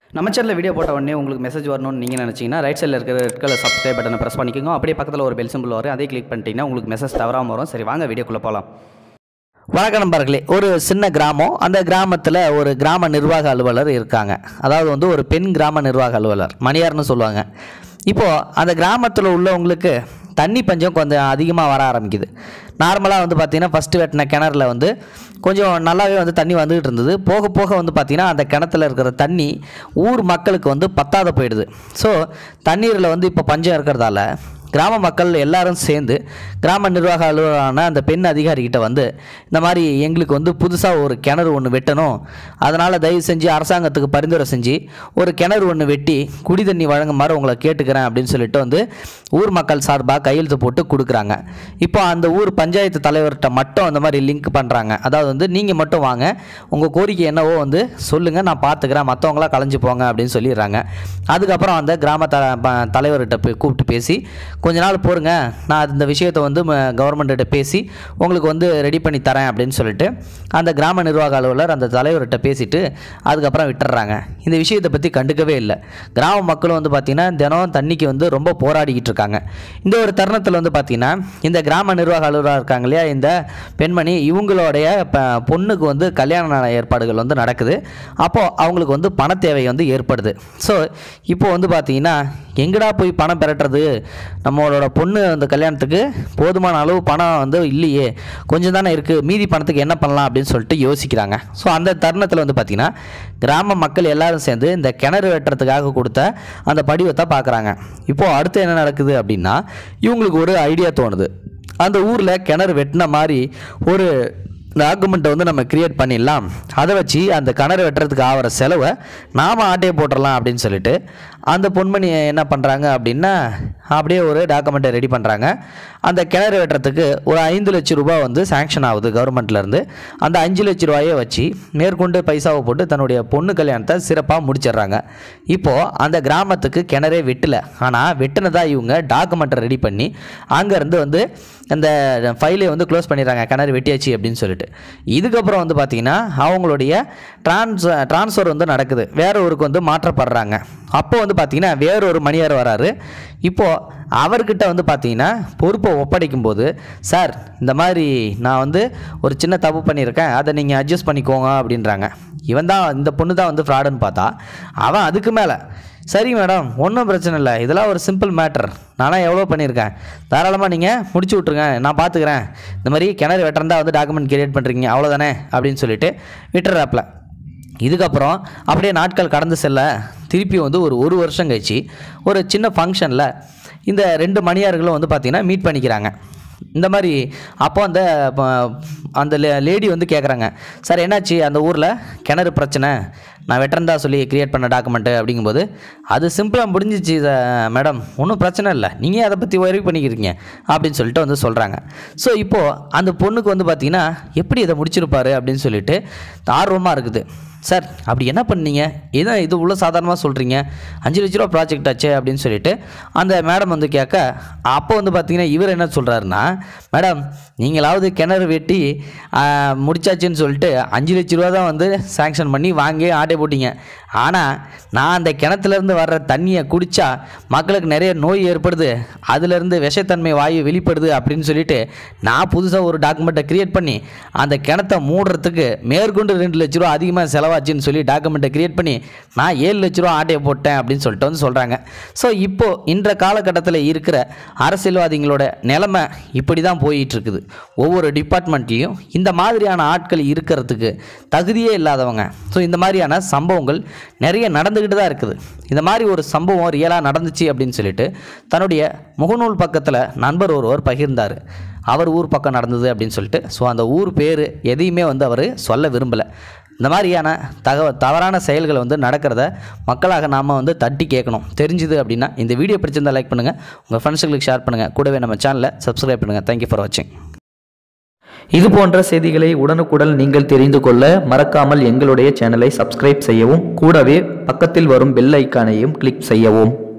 நம்ம சேனலில் வீடியோ போட்ட உடனே உங்களுக்கு மெசேஜ் வரணும்னு நீங்கள் நினச்சிங்கன்னா ரைட் சைடில் இருக்கிற ரெட் கலர் சப்ஸ்கிரைப் பட்டனை ப்ரெஸ் பண்ணிக்கோங்க அப்படியே பக்கத்தில் ஒரு பெல் சிம்பிள் வரும் அதே கிளிக் பண்ணிட்டீங்கன்னா உங்களுக்கு மெசேஜ் தவறாமல் வரும் சரி வாங்க வீடியோக்குள்ளே போகலாம் வணக்கம் நண்பர்களே ஒரு சின்ன கிராமம் அந்த கிராமத்தில் ஒரு கிராம நிர்வாக அலுவலர் இருக்காங்க அதாவது வந்து ஒரு பெண் கிராம நிர்வாக அலுவலர் மணியார்னு சொல்லுவாங்க இப்போது அந்த கிராமத்தில் உள்ளவங்களுக்கு தண்ணி பஞ்சம் கொஞ்சம் அதிகமாக வர ஆரம்பிக்குது நார்மலாக வந்து பார்த்திங்கன்னா ஃபஸ்ட்டு வெட்டின கிணறுல வந்து கொஞ்சம் நல்லாவே வந்து தண்ணி வந்துகிட்டு இருந்தது போக போக வந்து பார்த்திங்கன்னா அந்த கிணத்துல இருக்கிற தண்ணி ஊர் மக்களுக்கு வந்து பத்தாத போயிடுது ஸோ தண்ணீரில் வந்து இப்போ பஞ்சம் இருக்கிறதால கிராம மக்கள் எல்லாரும் சேர்ந்து கிராம நிர்வாக அலுவலரான அந்த பெண் அதிகாரிகிட்ட வந்து இந்த மாதிரி எங்களுக்கு வந்து புதுசாக ஒரு கிணறு ஒன்று வெட்டணும் அதனால் தயவு செஞ்சு அரசாங்கத்துக்கு பரிந்துரை செஞ்சு ஒரு கிணறு ஒன்று வெட்டி குடி தண்ணி வழங்குமாறு உங்களை கேட்டுக்கிறேன் அப்படின்னு சொல்லிட்டு வந்து ஊர் மக்கள் சார்பாக கையெழுத்து போட்டு கொடுக்குறாங்க இப்போ அந்த ஊர் பஞ்சாயத்து தலைவர்கிட்ட மட்டும் அந்த மாதிரி லிங்க் பண்ணுறாங்க அதாவது வந்து நீங்கள் மட்டும் வாங்க உங்கள் கோரிக்கை என்னவோ வந்து சொல்லுங்கள் நான் பார்த்துக்கிறேன் மற்றவங்களாம் கலைஞ்சு போங்க அப்படின்னு சொல்லிடுறாங்க அதுக்கப்புறம் அந்த கிராம த ப- தலைவர்கிட்ட போய் கூப்பிட்டு பேசி கொஞ்ச நாள் போருங்க நான் இந்த விஷயத்தை வந்து கவர்மெண்ட்டிட்ட பேசி உங்களுக்கு வந்து ரெடி பண்ணி தரேன் அப்படின்னு சொல்லிட்டு அந்த கிராம நிர்வாக அலுவலர் அந்த தலைவர்கிட்ட பேசிட்டு அதுக்கப்புறம் விட்டுறாங்க இந்த விஷயத்தை பற்றி கண்டுக்கவே இல்லை கிராம மக்களும் வந்து பார்த்திங்கன்னா தினம் தண்ணிக்கு வந்து ரொம்ப போராடிக்கிட்டு இருக்காங்க இந்த ஒரு தருணத்தில் வந்து பார்த்திங்கன்னா இந்த கிராம நிர்வாக அலுவலர் இருக்காங்க இல்லையா இந்த பெண்மணி இவங்களுடைய ப- பொண்ணுக்கு வந்து கல்யாண ஏற்பாடுகள் வந்து நடக்குது அப்போது அவங்களுக்கு வந்து பண தேவை வந்து ஏற்படுது ஸோ இப்போ வந்து பார்த்திங்கன்னா எங்கடா போய் பணம் பெறட்டுறது நம்மளோட பொண்ணு அந்த கல்யாணத்துக்கு போதுமான அளவு பணம் வந்து இல்லையே கொஞ்சம் தானே இருக்குது மீதி பணத்துக்கு என்ன பண்ணலாம் அப்படின்னு சொல்லிட்டு யோசிக்கிறாங்க ஸோ அந்த தருணத்தில் வந்து பார்த்திங்கன்னா கிராம மக்கள் எல்லாரும் சேர்ந்து இந்த கிணறு வெட்டுறதுக்காக கொடுத்த அந்த படிவத்தை பார்க்குறாங்க இப்போது அடுத்து என்ன நடக்குது அப்படின்னா இவங்களுக்கு ஒரு ஐடியா தோணுது அந்த ஊரில் கிணறு வெட்டின மாதிரி ஒரு டாக்குமெண்ட்டை வந்து நம்ம கிரியேட் பண்ணிடலாம் அதை வச்சு அந்த கிணறு வெட்டுறதுக்கு ஆகிற செலவை நாம் ஆட்டையை போட்டுடலாம் அப்படின்னு சொல்லிட்டு அந்த பொன்மணி என்ன பண்ணுறாங்க அப்படின்னா அப்படியே ஒரு டாக்குமெண்ட்டை ரெடி பண்ணுறாங்க அந்த கிணறு வெட்டுறதுக்கு ஒரு ஐந்து லட்ச ரூபாய் வந்து சேங்ஷன் ஆகுது கவர்மெண்ட்லேருந்து அந்த அஞ்சு லட்ச ரூபாயை வச்சு மேற்கொண்டு பைசாவை போட்டு தன்னுடைய பொண்ணு கல்யாணத்தை சிறப்பாக முடிச்சிடுறாங்க இப்போது அந்த கிராமத்துக்கு கிணறே வெட்டலை ஆனால் வெட்டினதா இவங்க டாக்குமெண்ட்டை ரெடி பண்ணி அங்கேருந்து வந்து அந்த ஃபைலை வந்து க்ளோஸ் பண்ணிடுறாங்க கிணறு வெட்டியாச்சு அப்படின்னு சொல்லிட்டு இதுக்கப்புறம் வந்து பார்த்திங்கன்னா அவங்களுடைய ட்ரான்ஸ் ட்ரான்ஸ்ஃபர் வந்து நடக்குது வேற ஊருக்கு வந்து மாற்றப்படுறாங்க அப்போ வந்து பார்த்திங்கன்னா வேற ஒரு மணியார் வராரு இப்போது அவர்கிட்ட வந்து பார்த்தீங்கன்னா பொறுப்பை ஒப்படைக்கும் போது சார் இந்த மாதிரி நான் வந்து ஒரு சின்ன தப்பு பண்ணியிருக்கேன் அதை நீங்கள் அட்ஜஸ்ட் பண்ணிக்கோங்க அப்படின்றாங்க இவன் தான் இந்த பொண்ணு தான் வந்து ஃப்ராடுன்னு பார்த்தா அவன் அதுக்கு மேலே சரி மேடம் ஒன்றும் பிரச்சனை இல்லை இதெல்லாம் ஒரு சிம்பிள் மேட்டர் நானாக எவ்வளோ பண்ணியிருக்கேன் தாராளமாக நீங்கள் முடிச்சு விட்ருங்க நான் பார்த்துக்கிறேன் இந்த மாதிரி கிணறு வெட்டுறதா வந்து டாக்குமெண்ட் கிரியேட் பண்ணுறீங்க அவ்வளோதானே அப்படின்னு சொல்லிட்டு விட்டுறாப்புல இதுக்கப்புறம் அப்படியே நாட்கள் கடந்து செல்ல திருப்பி வந்து ஒரு ஒரு வருஷம் கழிச்சு ஒரு சின்ன ஃபங்க்ஷனில் இந்த ரெண்டு மணியார்களும் வந்து பார்த்திங்கன்னா மீட் பண்ணிக்கிறாங்க இந்த மாதிரி அப்போ அந்த ப- அந்த லேடி வந்து கேட்குறாங்க சார் என்னாச்சு அந்த ஊரில் கிணறு பிரச்சனை நான் வெட்டரந்தா சொல்லி கிரியேட் பண்ண டாக்குமெண்ட்டு அப்படிங்கும்போது அது சிம்பிளாக முடிஞ்சிச்சு மேடம் ஒன்றும் பிரச்சனை இல்லை நீங்கள் அதை பற்றி ஒரி பண்ணிக்கிறீங்க அப்படின்னு சொல்லிட்டு வந்து சொல்கிறாங்க ஸோ இப்போது அந்த பொண்ணுக்கு வந்து பார்த்தீங்கன்னா எப்படி இதை முடிச்சிருப்பாரு அப்படின்னு சொல்லிட்டு ஆர்வமாக இருக்குது சார் அப்படி என்ன பண்ணீங்க ஏதோ இது உள்ள சாதாரணமாக சொல்கிறீங்க அஞ்சு லட்ச ரூபா ப்ராஜெக்ட் ஆச்சே அப்படின்னு சொல்லிட்டு அந்த மேடம் வந்து கேட்க அப்போ வந்து பார்த்தீங்கன்னா இவர் என்ன சொல்கிறாருன்னா மேடம் நீங்களாவது கிணறு வெட்டி ஆ, முடிச்சாச்சுன்னு சொல்லிட்டு அஞ்சு லட்ச ரூபா தான் வந்து சேங்ஷன் பண்ணி வாங்கி ஆட்டை போட்டீங்க ஆனால் நான் அந்த கிணத்துலேருந்து வர்ற தண்ணியை குடித்தா மக்களுக்கு நிறைய நோய் ஏற்படுது அதுலேருந்து விஷத்தன்மை வாயு வெளிப்படுது அப்படின்னு சொல்லிட்டு நான் புதுசாக ஒரு டாக்குமெண்ட்டை கிரியேட் பண்ணி அந்த கிணத்தை மூடுறதுக்கு மேற்கொண்டு ரெண்டு லட்ச ரூபா அதிகமாக செலவாச்சுன்னு சொல்லி டாக்குமெண்ட்டை கிரியேட் பண்ணி நான் ஏழு லட்ச ரூபா ஆட்டையை போட்டேன் அப்படின்னு சொல்லிட்டு வந்து சொல்கிறாங்க ஸோ இப்போது இன்ற காலகட்டத்தில் இருக்கிற அரசியல்வாதிகளோட நிலைமை இப்படி தான் போயிட்டு இருக்குது ஒவ்வொரு டிபார்ட்மெண்ட்லேயும் இந்த மாதிரியான ஆட்கள் இருக்கிறதுக்கு தகுதியே இல்லாதவங்க ஸோ இந்த மாதிரியான சம்பவங்கள் நிறைய நடந்துக்கிட்டு தான் இருக்குது இந்த மாதிரி ஒரு சம்பவம் ரியலாக நடந்துச்சு அப்படின்னு சொல்லிட்டு தன்னுடைய முகநூல் பக்கத்தில் நண்பர் ஒருவர் பகிர்ந்தார் அவர் ஊர் பக்கம் நடந்தது அப்படின்னு சொல்லிட்டு ஸோ அந்த ஊர் பேர் எதையுமே வந்து அவர் சொல்ல விரும்பலை இந்த மாதிரியான தகவ தவறான செயல்களை வந்து நடக்கிறத மக்களாக நாம் வந்து தட்டி கேட்கணும் தெரிஞ்சுது அப்படின்னா இந்த வீடியோ பிடிச்சிருந்தா லைக் பண்ணுங்கள் உங்கள் ஃப்ரெண்ட்ஸுங்களுக்கு ஷேர் பண்ணுங்கள் கூடவே நம்ம சேனலை சப்ஸ்கிரைப் பண்ணுங்கள் தேங்க்யூ ஃபார் வாட்சிங் இது போன்ற செய்திகளை உடனுக்குடன் நீங்கள் தெரிந்து கொள்ள மறக்காமல் எங்களுடைய சேனலை சப்ஸ்கிரைப் செய்யவும் கூடவே பக்கத்தில் வரும் பெல் ஐக்கானையும் கிளிக் செய்யவும்